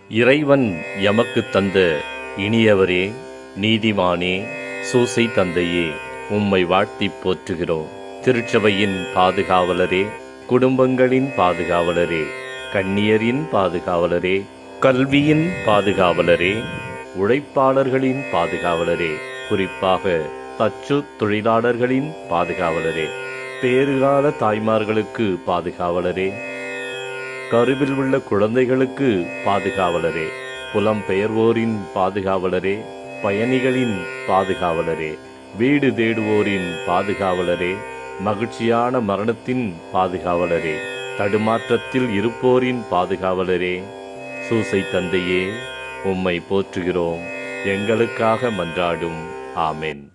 இறைவன் எமக்கு தந்த இனியவரே நீதிமானே சூசை தந்தையே உம்மை வாழ்த்தி போற்றுகிறோம் திருச்சபையின் பாதுகாவலரே குடும்பங்களின் பாதுகாவலரே கன்னியரின் பாதுகாவலரே கல்வியின் பாதுகாவலரே உழைப்பாளர்களின் பாதுகாவலரே குறிப்பாக தச்சு தொழிலாளர்களின் பாதுகாவலரே பேறுகால தாய்மார்களுக்கு பாதுகாவலரே கருவில் உள்ள குழந்தைகளுக்கு பாதுகாவலரே புலம்பெயர்வோரின் பாதுகாவலரே பயணிகளின் பாதுகாவலரே வீடு தேடுவோரின் பாதுகாவலரே மகிழ்ச்சியான மரணத்தின் பாதுகாவலரே தடுமாற்றத்தில் இருப்போரின் பாதுகாவலரே சூசை தந்தையே உம்மை போற்றுகிறோம் எங்களுக்காக மன்றாடும் ஆமென்